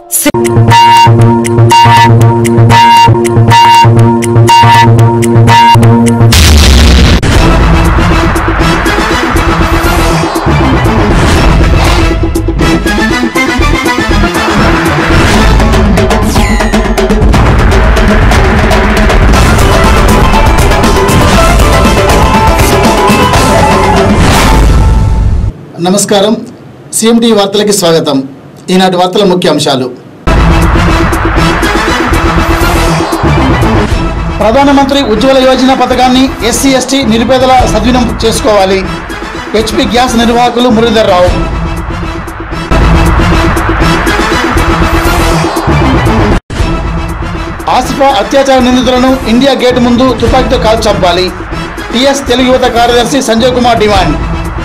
నమస్కారం సిఎంటి వార్తలకి స్వాగతం ఈనాటి వార్తల ముఖ్య అంశాలు ప్రధానమంత్రి ఉజ్వల యోజన పథకాన్ని ఎస్సీ ఎస్టీ నిరుపేదల సద్వినియోగం చేసుకోవాలి హెచ్పి గ్యాస్ నిర్వాహకులు మురళీధర్ రావు ఆసిఫా అత్యాచార నిందితులను ఇండియా గేట్ ముందు తుపాకీతో కాల్చి చంపాలి టిఎస్ తెలుగు యువత కార్యదర్శి Sanjay Kumar demand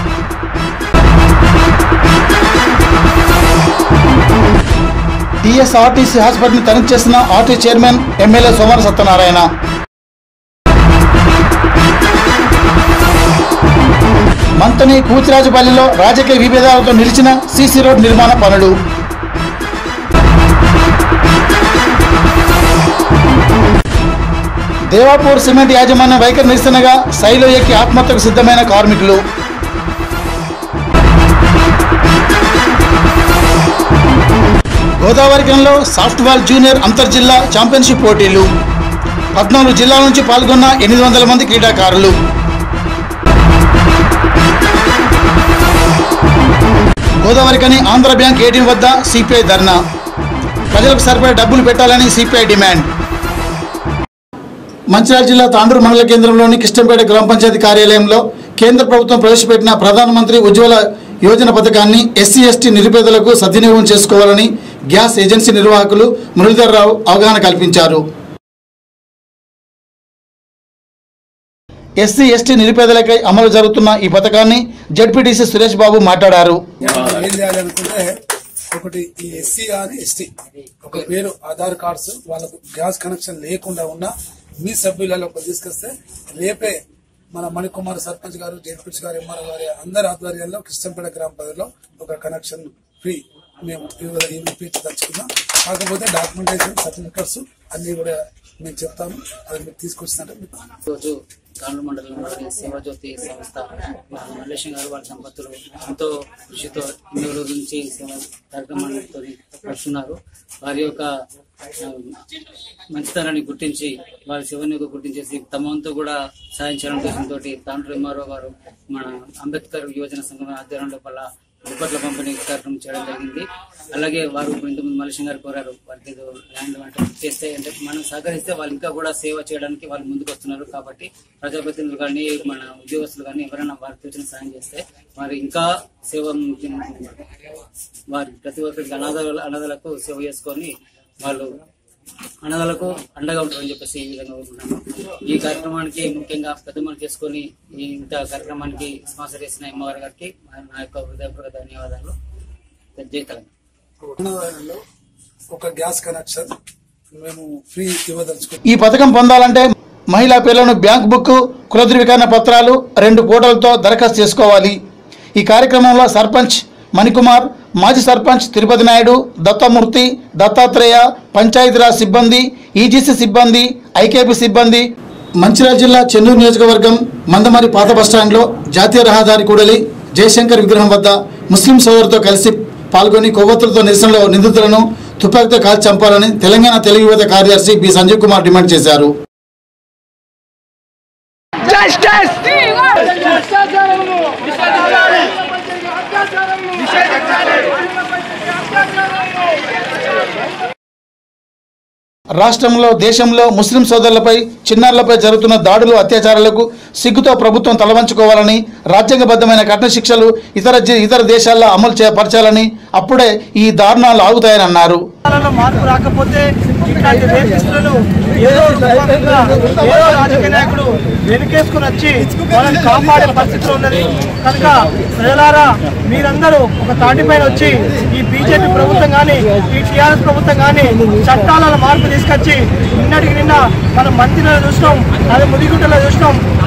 TSRTC hospital తనిఖీ చేసిన ఆర్టీ చైర్మన్ ఎమ్మెల్యే సోమవారం సత్యనారాయణ మంతని కూచిరాజుపల్లిలో రాజకీయ విభేదాలతో నిలిచిన సీసీ రోడ్ నిర్మాణ పనులు దేవాపూర్ సిమెంట్ యాజమాన్య వైఖరి నిరసనగా శైలో ఎక్కి ఆత్మహత్యకు సిద్ధమైన కార్మికులు గోదావరికంలో సాఫ్ట్బాల్ జూనియర్ అంతర్జిల్లా ఛాంపియన్షిప్ పోటీలు పద్నాలుగు జిల్లాల నుంచి పాల్గొన్న ఎనిమిది వందల మంది క్రీడాకారులు గోదావరికని ఆంధ్ర బ్యాంక్ ఏటీఎం వద్ద సిపిఐ ధర్నా ప్రజలకు సరిపడే డబ్బులు పెట్టాలని సిపిఐ డిమాండ్ మంచిర్యాల జిల్లా తాండూరు మండల కేంద్రంలోని కిష్టంపేట గ్రామ పంచాయతీ కార్యాలయంలో కేంద్ర ప్రభుత్వం ప్రవేశపెట్టిన ప్రధానమంత్రి ఉజ్వల యోజన పథకాన్ని ఎస్సీ ఎస్టీ నిరుపేదలకు సద్వినియోగం చేసుకోవాలని గ్యాస్ ఏజెన్సీ నిర్వాహకులు మురళీధర్ రావు అవగాహన కల్పించారు ఎస్సీ ఎస్టీ నిరుపేదలకై అమలు జరుగుతున్న ఈ పథకాన్ని జడ్పీటీసీ సురేష్ బాబు మాట్లాడారు మనం ఏం చేయాలనుకుంటే ఒకటి ఈ ఎస్సీ కానీ ఎస్టీ ఒక పేరు ఆధార్ కార్డ్స్ వాళ్ళకు గ్యాస్ కనెక్షన్ లేకుండా ఉన్న మీ సభ్యులలో ఒక తీసుకొస్తే రేపే మన మణికుమార్ సర్పంచ్ గారు జడ్పీసీ గారు ఎంఆర్ గారి అందరి ఆధ్వర్యంలో కృష్ణంపేట గ్రామ పరిధిలో ఒక కనెక్షన్ ఫ్రీ మేము ఇప్పించదలుచుకున్నాం కాకపోతే డాక్యుమెంటేషన్ సర్టిఫికెట్స్ అన్ని కూడా మేము చెప్తాము అది మీరు తీసుకొచ్చినట్టు మీకు రోజు కాండ్రు మండలంలోని సేవాజ్యోతి సంస్థ మల్లేశం గారు వాళ్ళ దంపతులు ఎంతో కృషితో ఎన్నో రోజుల నుంచి సేవ కార్యక్రమాలతో నడుస్తున్నారు వారి యొక్క ఆ, మంచితనాన్ని గుర్తించి వారి శివుని గుర్తించేసి తమ వంతు కూడా సాయం చేయడం ఉద్దేశంతో తాండ్రు ఎంఆర్ఓ గారు మన అంబేద్కర్ యువజన సంఘం ఆధ్వర్యంలో వల్ల దుప్పట్ల పంపిణీ కార్యక్రమం చేయడం జరిగింది అలాగే వారు ఇప్పుడు ఇంతకుముందు మలేషియన్ గారు కోరారు వారికి ఏదో ల్యాండ్ అంటే చేస్తే అంటే మనం సహకరిస్తే వాళ్ళు ఇంకా కూడా సేవ చేయడానికి వాళ్ళు ముందుకు వస్తున్నారు కాబట్టి ప్రజాప్రతినిధులు కానీ మన ఉద్యోగస్తులు కానీ ఎవరైనా వారికి తోచిన సాయం చేస్తే వారు ఇంకా సేవ వారి ప్రతి ఒక్కరికి అనాథ అనాథలకు సేవ చేసుకొని వాళ్ళు అనాథలకు అండగా ఉంటారని చెప్పేసి ఈ విధంగా కోరుకుంటున్నాను ఈ కార్యక్రమానికి ముఖ్యంగా పెద్దమని చేసుకొని ఈ ఇంత కార్యక్రమానికి స్పాన్సర్ చేసిన అమ్మవారి గారికి నా యొక్క హృదయపూర్వక ధన్యవాదాలు జై తెలంగాణ ఉన్నదానిలో ఒక గ్యాస్ కనెక్షన్ మేము ఫ్రీ ఇవ్వదలుచుకున్నాం ఈ పథకం పొందాలంటే మహిళా పిల్లలను బ్యాంక్ బుక్ కుల ధృవీకరణ పత్రాలు రెండు ఫోటోలతో దరఖాస్తు చేసుకోవాలి ఈ కార్యక్రమంలో సర్పంచ్ మణికుమార్ మాజీ సర్పంచ్ తిరుపతి నాయుడు దత్తమూర్తి దత్తాత్రేయ పంచాయతీరాజ్ సిబ్బంది ఈజీసీ సిబ్బంది ఐకేపీ సిబ్బంది మంచిర్యాల జిల్లా చెన్నూరు నియోజకవర్గం మందమరి పాత బస్టాండ్లో జాతీయ రహదారి కూడలి జయశంకర్ విగ్రహం వద్ద ముస్లిం సోదరుతో కలిసి పాల్గొని కొవ్వొత్తులతో నిరసనలో నిందితులను తుపాకీతో కాల్చి చంపాలని తెలంగాణ తెలుగు యువత కార్యదర్శి బి సంజీవ్ కుమార్ డిమాండ్ చేశారు రాష్ట్రంలో దేశంలో ముస్లిం సోదరులపై చిన్నారులపై జరుగుతున్న దాడులు అత్యాచారాలకు సిగ్గుతో ప్రభుత్వం తలవంచుకోవాలని రాజ్యాంగబద్ధమైన కఠిన శిక్షలు ఇతర జి- ఇతర దేశాల్లో అమలు చేయపరచాలని అప్పుడే ఈ దారుణాలు ఆగుతాయని అన్నారు విధానాల్లో మార్పు రాకపోతే ఇట్లాంటి రేపిస్టులను ఏదో రూపంగా ఏదో రాజకీయ నాయకుడు వెనుకేసుకుని వచ్చి వాళ్ళని కాపాడే పరిస్థితిలో ఉన్నది కనుక ప్రజలారా మీరందరూ ఒక తాటిపైన వచ్చి ఈ బీజేపీ ప్రభుత్వం కానీ ఈ టీఆర్ఎస్ ప్రభుత్వం కానీ చట్టాలలో మార్పు తీసుకొచ్చి నిన్నటికి నిన్న మనం మంత్రిలో చూసినాం అదే ముదిగుట్టలో చూసినాం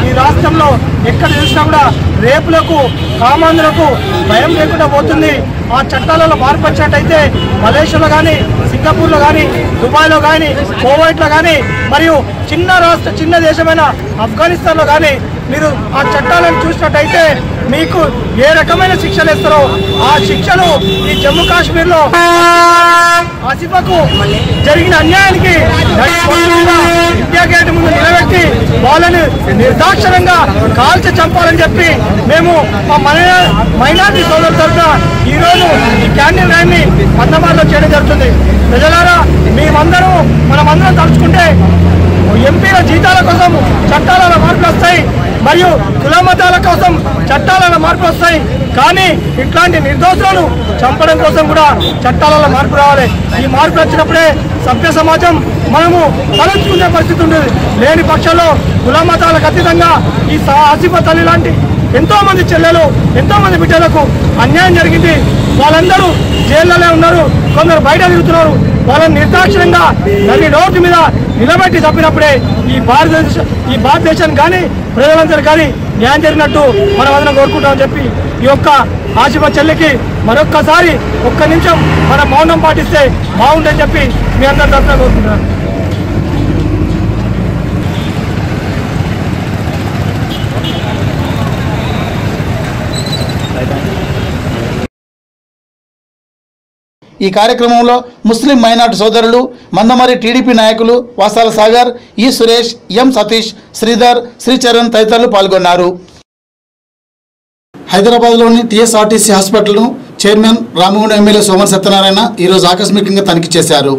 ఈ రాష్ట్రంలో ఎక్కడ చూసినా కూడా రేపులకు కామాంధులకు భయం లేకుండా పోతుంది ఆ చట్టాలలో మార్పు వచ్చినట్టయితే మలేషియాలో కానీ సింగపూర్లో కానీ దుబాయ్లో కానీ కోవైట్లో కానీ మరియు చిన్న రాష్ట్ర చిన్న దేశమైన ఆఫ్ఘనిస్తాన్లో కానీ మీరు ఆ చట్టాలను చూసినట్టయితే మీకు ఏ రకమైన శిక్షలు ఇస్తారో ఆ శిక్షలు ఈ జమ్మూ కాశ్మీర్లో ఆసిఫాకు జరిగిన అన్యాయానికి నడి రోడ్డు మీద ఇండియా గేట్ ముందు నిలబెట్టి వాళ్ళని నిర్దాక్షణంగా కాల్చి చంపాలని చెప్పి మేము మా మైనా- మైనార్టీ సోదరుల తరఫున ఈ రోజు ఈ క్యాండిల్ ర్యాలీని మందమాలో చేయడం జరుగుతుంది ప్రజలారా మేమందరం మనమందరం తలుచుకుంటే ఎంపీల జీతాల కోసం చట్టాలలో మార్పులు వస్తాయి మరియు కుల మతాల కోసం చట్టాలలో మార్పులు వస్తాయి కానీ ఇట్లాంటి నిర్దోషులను చంపడం కోసం కూడా చట్టాలలో మార్పు రావాలి ఈ మార్పు వచ్చినప్పుడే సభ్య సమాజం మనము తలంచుకునే పరిస్థితి ఉండేది లేని పక్షంలో కుల మతాలకు అతీతంగా ఈ సా- ఆసిఫా తల్లి లాంటి ఎంతో మంది చెల్లెలు ఎంతో మంది బిడ్డలకు అన్యాయం జరిగింది వాళ్ళందరూ జైల్లోనే ఉన్నారు కొందరు బయట తిరుగుతున్నారు వాళ్ళని నిర్దాక్షిణంగా నది రోడ్డు మీద నిలబెట్టి తప్పినప్పుడే ఈ భారతదేశ ఈ భారతదేశానికి కానీ ప్రజలందరూ కానీ న్యాయం జరిగినట్టు మనం అందరం కోరుకుంటామని చెప్పి ఈ యొక్క ఆశిప చెల్లికి మరొక్కసారి ఒక్క నిమిషం మన మౌనం పాటిస్తే బాగుంటుందని చెప్పి మీ అందరి తరఫున కోరుకుంటున్నాను ఈ కార్యక్రమంలో ముస్లిం మైనార్టీ సోదరులు మందమరి టీడీపీ నాయకులు వాసాల సాగర్ ఈ సురేష్ ఎం సతీష్ శ్రీధర్ శ్రీచరణ్ తదితరులు పాల్గొన్నారు హైదరాబాద్లోని టీఎస్ఆర్టీసీ హాస్పిటల్ను చైర్మన్ రామగుండ ఎమ్మెల్యే సోమన్ సత్యనారాయణ ఈరోజు ఆకస్మికంగా తనిఖీ చేశారు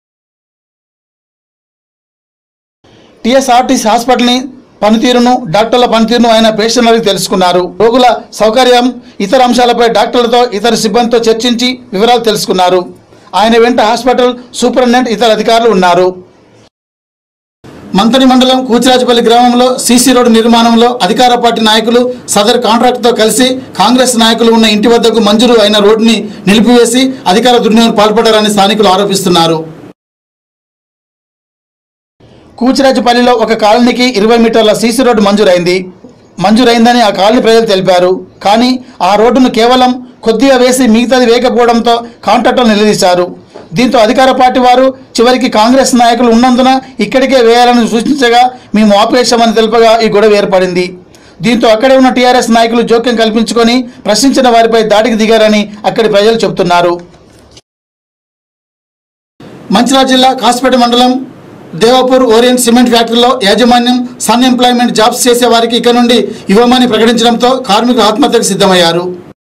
టీఎస్ఆర్టీసీ హాస్పిటల్ని పనితీరును డాక్టర్ల పనితీరును ఆయన పేషెంట్లకు తెలుసుకున్నారు రోగుల సౌకర్యం ఇతర అంశాలపై డాక్టర్లతో ఇతర సిబ్బందితో చర్చించి వివరాలు తెలుసుకున్నారు ఆయన వెంట హాస్పిటల్ సూపరింటెండెంట్ ఇతర అధికారులు ఉన్నారు మంతని మండలం కూచిరాజపల్లి గ్రామంలో సీసీ రోడ్డు నిర్మాణంలో అధికార పార్టీ నాయకులు సదర్ కాంట్రాక్ట్తో కలిసి కాంగ్రెస్ నాయకులు ఉన్న ఇంటి వద్దకు మంజూరు అయిన రోడ్డుని నిలిపివేసి అధికార దుర్వినియోగం పాల్పడారని స్థానికులు ఆరోపిస్తున్నారు కూచిరాజపల్లిలో ఒక కాలనీకి ఇరవై మీటర్ల సీసీ రోడ్డు మంజూరైంది మంజూరైందని ఆ కాలనీ ప్రజలు తెలిపారు కానీ ఆ రోడ్డును కేవలం కొద్దిగా వేసి మిగతాది వేయకపోవడంతో కాంట్రాక్టర్లు నిలదీశారు దీంతో అధికార పార్టీ వారు చివరికి కాంగ్రెస్ నాయకులు ఉన్నందున ఇక్కడికే వేయాలని సూచించగా మేము ఆపేశామని తెలుపగా ఈ గొడవ ఏర్పడింది దీంతో అక్కడే ఉన్న టీఆర్ఎస్ నాయకులు జోక్యం కల్పించుకొని ప్రశ్నించిన వారిపై దాడికి దిగారని అక్కడి ప్రజలు చెబుతున్నారు మంచిర్యాల జిల్లా కాసిపేట మండలం దేవాపూర్ ఓరియంట్ సిమెంట్ ఫ్యాక్టరీలో యాజమాన్యం సన్ ఎంప్లాయ్మెంట్ జాబ్స్ చేసే వారికి ఇక నుండి ఇవ్వమని ప్రకటించడంతో కార్మికులు ఆత్మహత్యకు సిద్ధమయ్యారు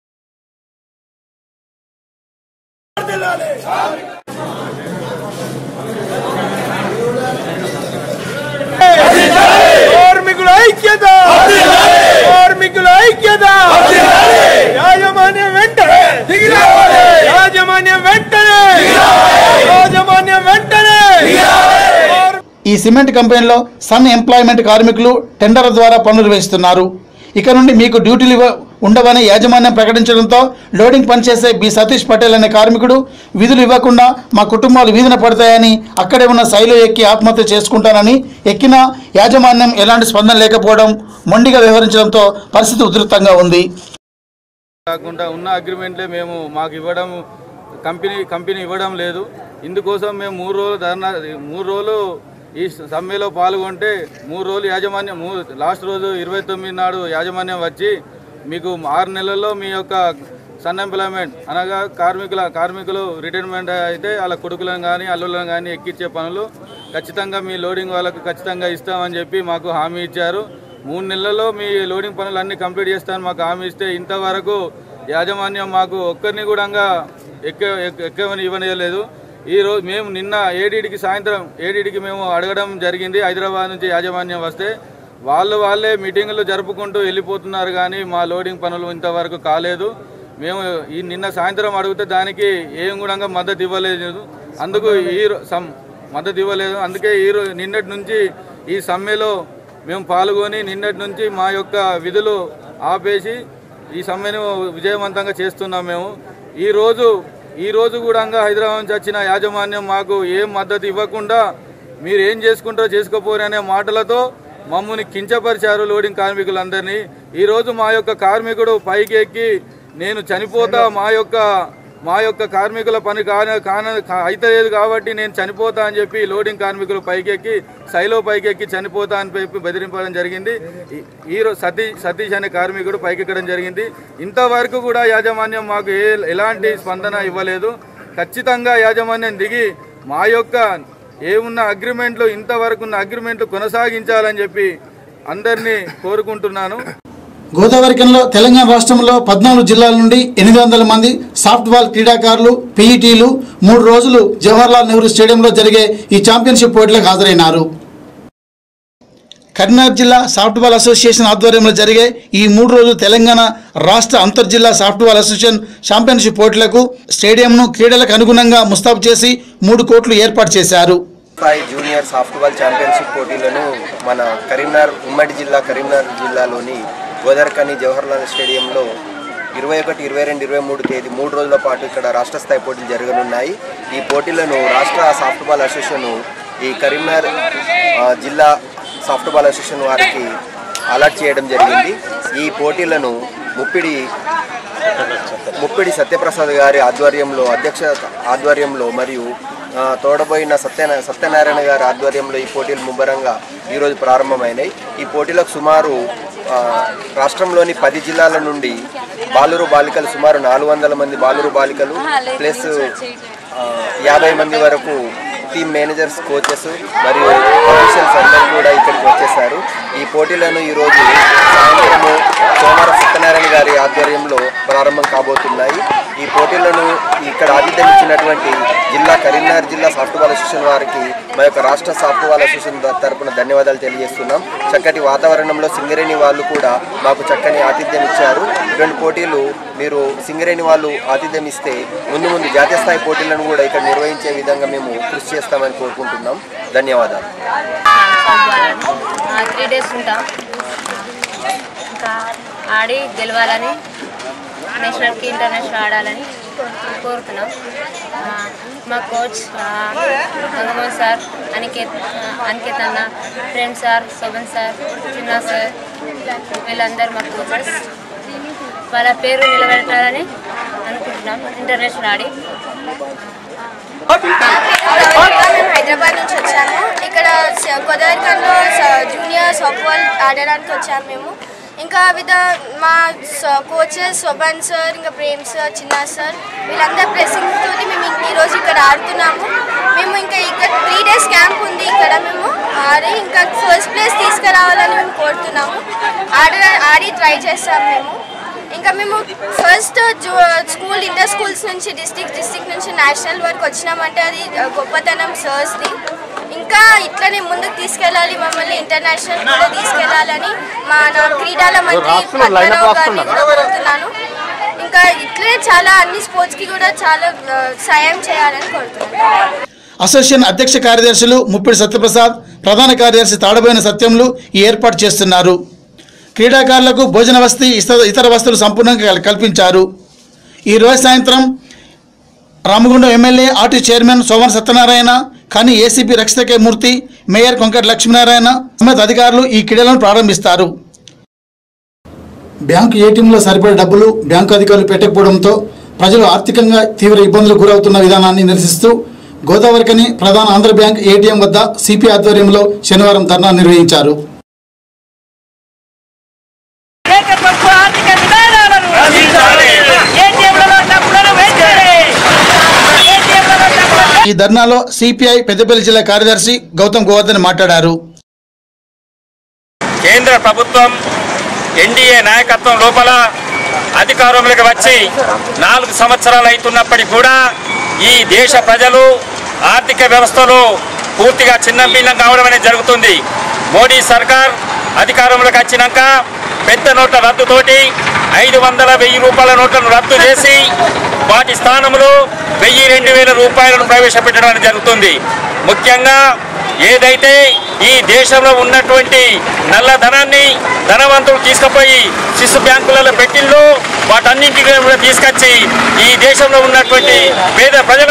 కార్మికుల ఐక్యత కార్మికుల ఐక్యత యాజమాన్యం వెంటనే యాజమాన్యం వెంటనే యాజమాన్యం వెంటనే ఈ సిమెంట్ కంపెనీలో సన్ ఎంప్లాయ్మెంట్ కార్మికులు టెండర్ల ద్వారా పనులు వేస్తున్నారు ఇక నుండి మీకు డ్యూటీలు ఇవ్వ ఉండవని యాజమాన్యం ప్రకటించడంతో లోడింగ్ పనిచేసే బి సతీష్ పటేల్ అనే కార్మికుడు విధులు ఇవ్వకుండా మా కుటుంబాలు వీధిన పడతాయని అక్కడే ఉన్న శైలు ఎక్కి ఆత్మహత్య చేసుకుంటానని ఎక్కిన యాజమాన్యం ఎలాంటి స్పందన లేకపోవడం మొండిగా వ్యవహరించడంతో పరిస్థితి ఉధృతంగా ఉంది కాకుండా ఉన్న అగ్రిమెంట్లే మేము మాకు ఇవ్వడం కంపెనీ కంపెనీ ఇవ్వడం లేదు ఇందుకోసం మేము మూడు రోజులు ధర్నా మూడు రోజులు ఈ సమ్మెలో పాల్గొంటే మూడు రోజులు యాజమాన్యం మూ లాస్ట్ రోజు ఇరవై తొమ్మిది నాడు యాజమాన్యం వచ్చి మీకు ఆరు నెలల్లో మీ యొక్క సన్ ఎంప్లాయ్మెంట్ అనగా కార్మికుల కార్మికులు రిటైర్మెంట్ అయితే వాళ్ళ కొడుకులను కానీ అల్లులను కానీ ఎక్కించే పనులు ఖచ్చితంగా మీ లోడింగ్ వాళ్ళకు ఖచ్చితంగా ఇస్తామని చెప్పి మాకు హామీ ఇచ్చారు మూడు నెలల్లో మీ లోడింగ్ పనులు అన్ని కంప్లీట్ చేస్తాను మాకు హామీ ఇస్తే ఇంతవరకు యాజమాన్యం మాకు ఒక్కరిని కూడా ఎక్క ఎక్క- ఎక్కమని ఇవ్వలేదు ఈ రోజు మేము నిన్న ఏడీడికి సాయంత్రం ఏడీడికి మేము అడగడం జరిగింది హైదరాబాద్ నుంచి యాజమాన్యం వస్తే వాళ్ళు వాళ్ళే మీటింగులు జరుపుకుంటూ వెళ్ళిపోతున్నారు కానీ మా లోడింగ్ పనులు ఇంతవరకు కాలేదు మేము ఈ నిన్న సాయంత్రం అడిగితే దానికి ఏం కూడా మద్దతు ఇవ్వలేదు అందుకు ఈ రో- సం- మద్దతు ఇవ్వలేదు అందుకే ఈ రో- నిన్నటి నుంచి ఈ సమ్మెలో మేము పాల్గొని నిన్నటి నుంచి మా యొక్క విధులు ఆపేసి ఈ సమ్మెను విజయవంతంగా చేస్తున్నాం మేము ఈ రోజు ఈ రోజు కూడా హైదరాబాద్ నుంచి వచ్చిన యాజమాన్యం మాకు ఏం మద్దతు ఇవ్వకుండా మీరు ఏం చేసుకుంటారో చేసుకోపోరు అనే మాటలతో మమ్మల్ని కించపరిచారు లోడింగ్ కార్మికులందరినీ ఈరోజు మా యొక్క కార్మికుడు పైకి ఎక్కి నేను చనిపోతా మా యొక్క మా యొక్క కార్మికుల పని కాన కాన అయితే లేదు కాబట్టి నేను చనిపోతా అని చెప్పి లోడింగ్ కార్మికులు పైకెక్కి శైలో పైకెక్కి చనిపోతా అని చెప్పి బెదిరింపడం జరిగింది ఈ- ఈ రోజు సతీష్ సతీష్ అనే కార్మికుడు పైకెక్కడం జరిగింది ఇంతవరకు కూడా యాజమాన్యం మాకు ఏ ఎలాంటి స్పందన ఇవ్వలేదు ఖచ్చితంగా యాజమాన్యం దిగి మా యొక్క ఏమున్న అగ్రిమెంట్లు ఇంతవరకు ఉన్న అగ్రిమెంట్లు కొనసాగించాలని చెప్పి అందరినీ కోరుకుంటున్నాను గోదావరికంలో తెలంగాణ రాష్ట్రంలో పద్నాలుగు జిల్లాల నుండి ఎనిమిది వందల మంది సాఫ్ట్బాల్ క్రీడాకారులు పీఈటీలు మూడు రోజులు జవహర్లాల్ నెహ్రూ స్టేడియంలో జరిగే ఈ ఛాంపియన్షిప్ పోటీలకు హాజరైనారు కరీంనగర్ జిల్లా సాఫ్ట్బాల్ అసోసియేషన్ ఆధ్వర్యంలో జరిగే ఈ మూడు రోజులు తెలంగాణ రాష్ట్ర అంతర్జిల్లా సాఫ్ట్బాల్ అసోసియేషన్ ఛాంపియన్షిప్ పోటీలకు స్టేడియంను క్రీడలకు అనుగుణంగా ముస్తాబు చేసి మూడు కోట్లు ఏర్పాటు చేశారు స్థాయి జూనియర్ సాఫ్ట్బాల్ ఛాంపియన్షిప్ పోటీలను మన కరీంనగర్ ఉమ్మడి జిల్లా కరీంనగర్ జిల్లాలోని గోదర్కని జవహర్లాల్ స్టేడియంలో ఇరవై ఒకటి ఇరవై రెండు ఇరవై మూడు తేదీ మూడు రోజుల పాటు ఇక్కడ రాష్ట్ర స్థాయి పోటీలు జరగనున్నాయి ఈ పోటీలను రాష్ట్ర సాఫ్ట్బాల్ అసోసియేషన్ ఈ కరీంనగర్ ఆ, జిల్లా సాఫ్ట్బాల్ అసోసియేషన్ వారికి అలాట్ చేయడం జరిగింది ఈ పోటీలను ముప్పిడి ముప్పిడి సత్యప్రసాద్ గారి ఆధ్వర్యంలో అధ్యక్ష ఆధ్వర్యంలో మరియు ఆ, తోడబోయిన సత్యన సత్యనారాయణ గారి ఆధ్వర్యంలో ఈ పోటీలు ముమ్మరంగా ఈరోజు ప్రారంభమైనాయి ఈ పోటీలకు సుమారు ఆ, రాష్ట్రంలోని పది జిల్లాల నుండి బాలురు బాలికలు సుమారు నాలుగు వందల మంది బాలురు బాలికలు ప్లస్ ఆ, యాభై మంది వరకు టీమ్ మేనేజర్స్ కోచెస్ మరియు అఫీషియల్స్ అందరూ కూడా ఇక్కడికి వచ్చేసారు ఈ పోటీలను ఈరోజు సాయంత్రము సోమవారం సత్యనారాయణ గారి ఆధ్వర్యంలో ప్రారంభం కాబోతున్నాయి ఈ పోటీలను ఇక్కడ ఆతిథ్యం ఇచ్చినటువంటి జిల్లా కరీంనగర్ జిల్లా సాఫ్ట్బాల్ అసోసియేషన్ వారికి మా యొక్క రాష్ట్ర సాఫ్ట్బాల్ అసోసియేషన్ తరపున ధన్యవాదాలు తెలియజేస్తున్నాం చక్కటి వాతావరణంలో సింగరేణి వాళ్ళు కూడా మాకు చక్కని ఆతిథ్యం ఇచ్చారు ఇటువంటి పోటీలు మీరు సింగరేణి వాళ్ళు ఆతిథ్యం ఇస్తే ముందు ముందు జాతీయ స్థాయి పోటీలను కూడా ఇక్కడ నిర్వహించే విధంగా మేము కృషి చేస్తామని కోరుకుంటున్నాం ధన్యవాదాలు త్రీ డేస్ ఉంటాం ఇంకా ఆడి గెలవాలని నేషనల్కి ఇంటర్నేషనల్ ఆడాలని కోరుతున్నాం ఆ, మా కోచ్ ఆ, గంగమోహన్ సార్ అనికేత్ ఆ, అనికేత్ అన్న ఫ్రెండ్ సార్ శోభన్ సార్ చిన్న సార్ వీళ్ళందరూ మా కోచెస్ వాళ్ళ పేరు నిలబెట్టాలని అనుకుంటున్నాం ఇంటర్నేషనల్ ఆడి మేము హైదరాబాద్ నుంచి వచ్చాము ఇక్కడ స- గోదావరిఖంలో స- జూనియర్ సాఫ్ట్బాల్ ఆడడానికి వచ్చాము మేము ఇంకా విధ మా స- కోచెస్ శోభన్ సార్ ఇంకా ప్రేమ్ సార్ చిన్న సార్ వీళ్ళందరూ ప్రెసింగ్ తోటి మేము ఇంక- ఈరోజు ఇక్కడ ఆడుతున్నాము మేము ఇంకా ఇక్కడ త్రీ డేస్ క్యాంప్ ఉంది ఇక్కడ మేము ఆడి ఇంకా ఫస్ట్ ప్లేస్ తీసుకురావాలని మేము కోరుతున్నాము ఆడ ఆడి ట్రై చేస్తాము మేము ఇంకా మేము ఫస్ట్ స్కూల్ ఇంటర్ స్కూల్స్ నుంచి డిస్టిక్ డిస్టిక్ నుంచి నేషనల్ వరకు వచ్చినామంటే అది గొప్పతనం సర్స్ది ఇంకా ఇట్లనే ముందుకు తీసుకెళ్ళాలి మమ్మల్ని ఇంటర్నేషనల్ కూడా తీసుకెళ్ళాలని మా నా క్రీడల మంత్రి పద్మనాభ్ గారిని కూడా కోరుతున్నాను ఇంకా ఇట్లనే చాలా అన్ని స్పోర్ట్స్కి కూడా చాలా ఆ, సాయం చేయాలని కోరుతున్నాను అసోసియేషన్ అధ్యక్ష కార్యదర్శులు ముప్పిడి సత్యప్రసాద్ ప్రధాన కార్యదర్శి తాడబోయిన సత్యంలు ఈ ఏర్పాటు చేస్తున్నారు క్రీడాకారులకు భోజన వసతి ఇతర ఇతర వసతులు సంపూర్ణంగా కల్- కల్పించారు ఈ రోజు సాయంత్రం Ramagundam MLA RT chairman Soman Satyanarayana కానీ ACP Rakshitha K Murthy mayor Konkati Lakshminarayana సమేత అధికారులు ఈ క్రీడలను ప్రారంభిస్తారు బ్యాంకు ఏటీఎంలో సరిపడే డబ్బులు బ్యాంకు అధికారులు పెట్టకపోవడంతో ప్రజలు ఆర్థికంగా తీవ్ర ఇబ్బందులు గురవుతున్న విధానాన్ని నిరసిస్తూ గోదావరికని ప్రధాన ఆంధ్ర బ్యాంక్ ఏటీఎం వద్ద సిపి ఆధ్వర్యంలో శనివారం ధర్నా నిర్వహించారు కేంద్ర ప్రభుత్వ ఆర్థిక విధానాలను ఏటీఎంలలో డబ్బులను వెంటనే ఏటీఎంలలో డబ్బులను ఈ ధర్నాలో సిపిఐ పెద్దపల్లి జిల్లా కార్యదర్శి గౌతమ్ గోవర్ధన్ మాట్లాడారు కేంద్ర ప్రభుత్వం ఎన్డీఏ నాయకత్వం లోపల అధికారంలోకి వచ్చి నాలుగు సంవత్సరాలు అవుతున్నప్పటికీ కూడా ఈ దేశ ప్రజలు ఆర్థిక వ్యవస్థలో పూర్తిగా చిన్నభిన్నం కావడం అనేది జరుగుతుంది మోడీ సర్కార్ అధికారంలోకి వచ్చినాక పెద్ద నోట్ల రద్దుతోటి ఐదు వందల వెయ్యి రూపాయల నోట్లను రద్దు చేసి వాటి స్థానంలో వెయ్యి రెండు వేల రూపాయలను ప్రవేశపెట్టడం అనేది జరుగుతుంది ముఖ్యంగా ఏదైతే ఈ దేశంలో ఉన్నటువంటి నల్లధనాన్ని ధనవంతులు తీసుకుపోయి శిశు బ్యాంకులలో పెట్టిందో వాటన్నింటినీ కూడా తీసుకొచ్చి ఈ దేశంలో ఉన్నటువంటి పేద ప్రజలందరికీ కూడా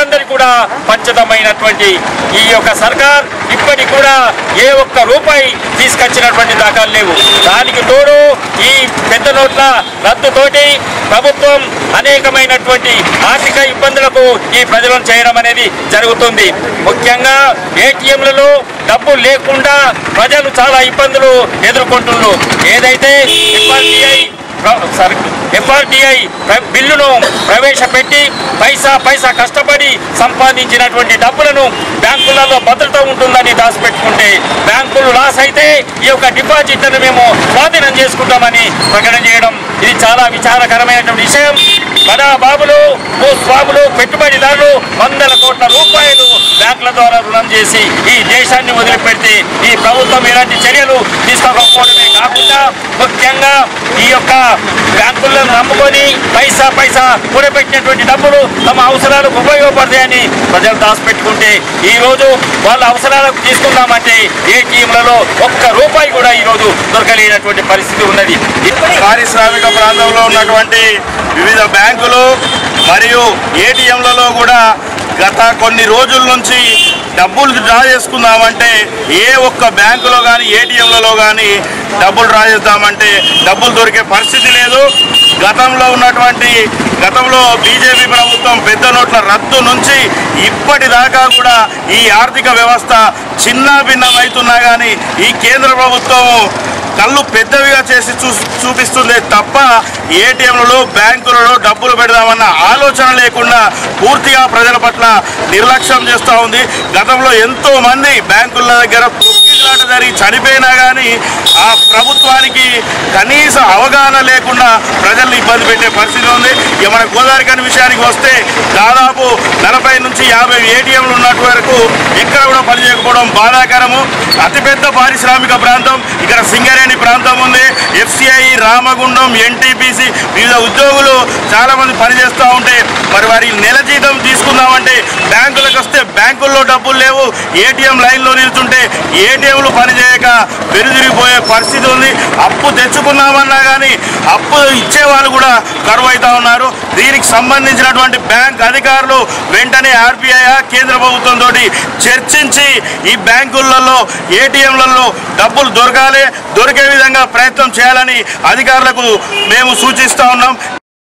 కూడా పంచదమైనటువంటి ఈ యొక్క సర్కార్ ఇప్పటికి కూడా ఏ ఒక్క రూపాయి తీసుకొచ్చినటువంటి దాఖలు లేవు దానికి తోడు ఈ పెద్ద నోట్ల రద్దుతోటి ప్రభుత్వం అనేకమైనటువంటి ఆర్థిక ఇబ్బందులకు ఈ ప్రజలను చేయడం అనేది జరుగుతుంది ముఖ్యంగా ఏటీఎంలలో డబ్బు లేకుండా ప్రజలు చాలా ఇబ్బందులు ఎదుర్కొంటున్నారు ఏదైతే ఎఫ్ఆర్టీఐ సారీ ఎఫ్ఆర్టీఐ బిల్లును ప్రవేశపెట్టి పైసా పైసా కష్టపడి సంపాదించినటువంటి డబ్బులను బ్యాంకులలో భద్రత ఉంటుందని దాచిపెట్టుకుంటే బ్యాంకులు లాస్ అయితే ఈ యొక్క డిపాజిట్లను మేము స్వాధీనం చేసుకుంటామని ప్రకటన చేయడం ఇది చాలా విచారకరమైనటువంటి విషయం బడా బాబులు భూస్వాములు పెట్టుబడిదారులు వందల కోట్ల రూపాయలు బ్యాంకుల ద్వారా రుణం చేసి ఈ దేశాన్ని వదిలిపెడితే ఈ ప్రభుత్వం ఎలాంటి చర్యలు తీసుకోకపోవడమే కాకుండా ముఖ్యంగా ఈ యొక్క బ్యాంకులను నమ్ముకొని పైసా పైసా కూడబెట్టినటువంటి డబ్బులు తమ అవసరాలకు ఉపయోగపడతాయని ప్రజలు దాచిపెట్టుకుంటే ఈ రోజు వాళ్ళ అవసరాలకు తీసుకుందామంటే ఏటీఎంలలో ఒక్క రూపాయి కూడా ఈ రోజు దొరకలేనటువంటి పరిస్థితి ఉన్నది పారిశ్రామిక ప్రాంతంలో ఉన్నటువంటి వివిధ బ్యాంకులు మరియు ఏటీఎంలలో కూడా గత కొన్ని రోజుల నుంచి డబ్బులు డ్రా చేసుకుందామంటే ఏ ఒక్క బ్యాంకులో కానీ ఏటీఎంలలో కానీ డబ్బులు డ్రా చేద్దామంటే డబ్బులు దొరికే పరిస్థితి లేదు గతంలో ఉన్నటువంటి గతంలో బీజేపీ ప్రభుత్వం పెద్ద నోట్ల రద్దు నుంచి ఇప్పటిదాకా కూడా ఈ ఆర్థిక వ్యవస్థ చిన్న భిన్నమవుతున్నా కానీ ఈ కేంద్ర ప్రభుత్వం కళ్ళు పెద్దవిగా చేసి చూ చూపిస్తుంది తప్ప ఏటీఎంలలో బ్యాంకులలో డబ్బులు పెడదామన్న ఆలోచన లేకుండా పూర్తిగా ప్రజల పట్ల నిర్లక్ష్యం చేస్తూ ఉంది గతంలో ఎంతో మంది బ్యాంకుల దగ్గర తొక్కిలాట జరిగి చనిపోయినా కానీ ఆ ప్రభుత్వానికి కనీస అవగాహన లేకుండా ప్రజల్ని ఇబ్బంది పెట్టే పరిస్థితి ఉంది ఇక మన గోదావరి కని విషయానికి వస్తే దాదాపు నలభై నుంచి యాభై ఏటీఎంలు ఉన్నట్టు వరకు ఎక్కడ కూడా పనిచేయకపోవడం బాధాకరము అతిపెద్ద పారిశ్రామిక ప్రాంతం ఇక్కడ సింగరేణి ప్రాంతం ఉంది ఎఫ్సిఐ రామగుండం ఎన్టీపీసీ వివిధ ఉద్యోగులు చాలా మంది పనిచేస్తూ ఉంటే మరి వారి నెల జీతం తీసుకుందామంటే బ్యాంకులకు వస్తే బ్యాంకుల్లో డబ్బులు లేవు ఏటీఎం లైన్లో నిల్చుంటే ఏటీఎంలు పనిచేయక వెనుదిరిగిపోయే పరిస్థితి ఉంది అప్పు తెచ్చుకున్నామన్నా కానీ అప్పు ఇచ్చే వాళ్ళు కూడా కరువు అవుతా ఉన్నారు దీనికి సంబంధించినటువంటి బ్యాంక్ అధికారులు వెంటనే ఆర్బీఐ కేంద్ర ప్రభుత్వంతో చర్చించి ఈ బ్యాంకులలో ఏటీఎంలలో డబ్బులు దొరకాలి దొరికే విధంగా ప్రయత్నం చేయాలని అధికారులకు మేము సూచిస్తా ఉన్నాం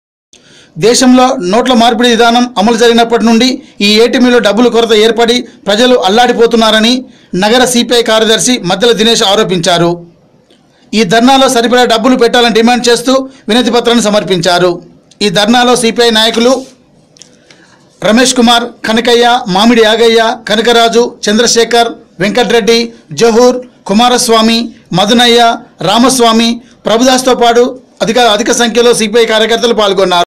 దేశంలో నోట్ల మార్పిడి విధానం అమలు జరిగినప్పటి నుండి ఈ ఏటీఎంలో డబ్బులు కొరత ఏర్పడి ప్రజలు అల్లాడిపోతున్నారని నగర సిపిఐ కార్యదర్శి మద్దెల దినేష్ ఆరోపించారు ఈ ధర్నాలో సరిపడా డబ్బులు పెట్టాలని డిమాండ్ చేస్తూ వినతి పత్రాన్ని సమర్పించారు ఈ ధర్నాలో సిపిఐ నాయకులు రమేష్ కుమార్ కనకయ్య మామిడి యాగయ్య కనకరాజు చంద్రశేఖర్ వెంకట్రెడ్డి జహూర్ కుమారస్వామి మదనయ్య రామస్వామి ప్రభుదాస్తో పాటు అధిక అధిక సంఖ్యలో సిపిఐ కార్యకర్తలు పాల్గొన్నారు